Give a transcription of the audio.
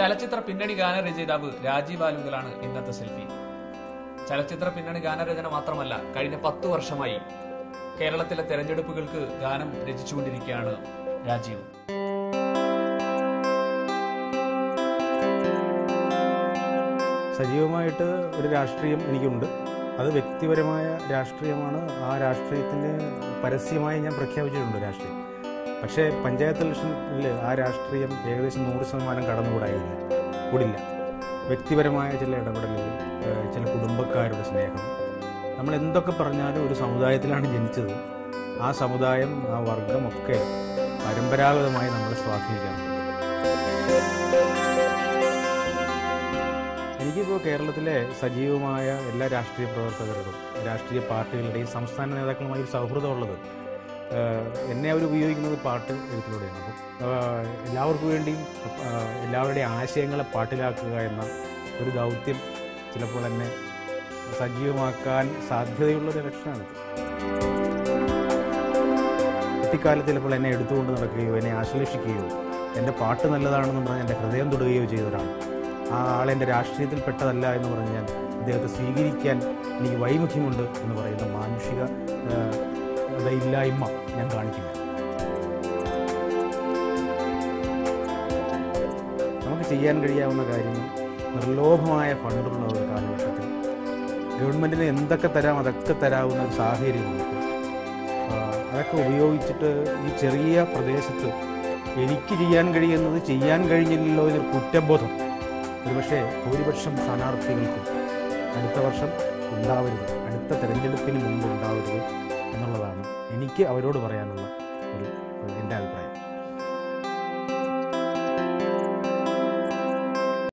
ചലച്ചിത്ര പിന്നണി ഗാനരചയിതാവ് രാജീവ് ആലുങ്കലാണ് ഇന്നത്തെ സെൽഫി ചലച്ചിത്ര പിന്നണി ഗാനരചന മാത്രമല്ല കഴിഞ്ഞ പത്തു വർഷമായി കേരളത്തിലെ തെരഞ്ഞെടുപ്പുകൾക്ക് ഗാനം രചിച്ചുകൊണ്ടിരിക്കുകയാണ് രാജീവ് സജീവമായിട്ട് ഒരു രാഷ്ട്രീയം എനിക്കുണ്ട് അത് വ്യക്തിപരമായ രാഷ്ട്രീയമാണ് ആ രാഷ്ട്രീയത്തിന് പരസ്യമായി ഞാൻ പ്രഖ്യാപിച്ചിട്ടുണ്ട് രാഷ്ട്രീയം പക്ഷേ പഞ്ചായത്ത് ഇലക്ഷനിൽ ആ രാഷ്ട്രീയം ഏകദേശം നൂറ് ശതമാനം കടന്നുകൂടായില്ല കൂടില്ല വ്യക്തിപരമായ ചില ഇടപെടലുകൾ ഏഹ് ചില കുടുംബക്കാരുടെ സ്നേഹം നമ്മൾ എന്തൊക്കെ പറഞ്ഞാലും ഒരു സമുദായത്തിലാണ് ജനിച്ചത് ആ സമുദായം ആ വർഗമൊക്കെ പരമ്പരാഗതമായി നമ്മളെ സ്വാധീനിക്കാറുണ്ട് എനിക്കിപ്പോൾ കേരളത്തിലെ സജീവമായ എല്ലാ രാഷ്ട്രീയ പ്രവർത്തകരോടും രാഷ്ട്രീയ പാർട്ടികളുടെയും സംസ്ഥാന നേതാക്കളുമായി ഒരു സൗഹൃദമുള്ളത് ആഹ് എന്നെ അവർ ഉപയോഗിക്കുന്നത് പാട്ട് എഴുത്തിലൂടെയാണ് അപ്പം ആഹ് എല്ലാവർക്കും വേണ്ടിയും ആഹ് എല്ലാവരുടെയും ആശയങ്ങളെ പാട്ടിലാക്കുക എന്ന ഒരു ദൗത്യം ചിലപ്പോൾ എന്നെ സജീവമാക്കാൻ സാധ്യതയുള്ള ഒരു ഇലക്ഷനാണിത് കുട്ടിക്കാലത്ത് ചിലപ്പോൾ എന്നെ എടുത്തുകൊണ്ട് നടക്കുകയോ എന്നെ ആശ്ലേഷിക്കുകയോ എൻ്റെ പാട്ട് നല്ലതാണെന്ന് പറഞ്ഞ് എൻ്റെ ഹൃദയം തൊടുകയോ ചെയ്ത ഒരാൾ ആ ആളെൻ്റെ രാഷ്ട്രീയത്തിൽ പെട്ടതല്ല എന്ന് പറഞ്ഞ് ഞാൻ അദ്ദേഹത്തെ സ്വീകരിക്കാൻ എനിക്ക് വൈമുഖ്യമുണ്ട് എന്ന് പറയുന്ന മാനുഷിക ആ, ഇല്ലായ്മ ഞാൻ കാണിക്കില്ല നമുക്ക് ചെയ്യാൻ കഴിയാവുന്ന കാര്യങ്ങൾ നിർലോഭമായ ഫണ്ടുള്ള ഒരു കാലഘട്ടത്തിൽ ഗവൺമെൻറ്റിന് എന്തൊക്കെ തരാം അതൊക്കെ തരാവുന്ന ഒരു സാഹചര്യം നമുക്ക് ആ, അതൊക്കെ ഉപയോഗിച്ചിട്ട് ഈ ചെറിയ പ്രദേശത്ത് എനിക്ക് ചെയ്യാൻ കഴിയുന്നത് ചെയ്യാൻ കഴിഞ്ഞില്ലല്ലോ എന്നൊരു കുറ്റബോധം ഒരുപക്ഷെ ഭൂരിപക്ഷം സ്ഥാനാർത്ഥികൾക്കും അടുത്ത വർഷം ഉണ്ടാവരുത് അടുത്ത തെരഞ്ഞെടുപ്പിന് മുമ്പ് ഉണ്ടാവരുത് എന്നുള്ളതാണ് എനിക്ക് അവരോട് പറയാനുള്ള ഒരു എൻ്റെ അഭിപ്രായം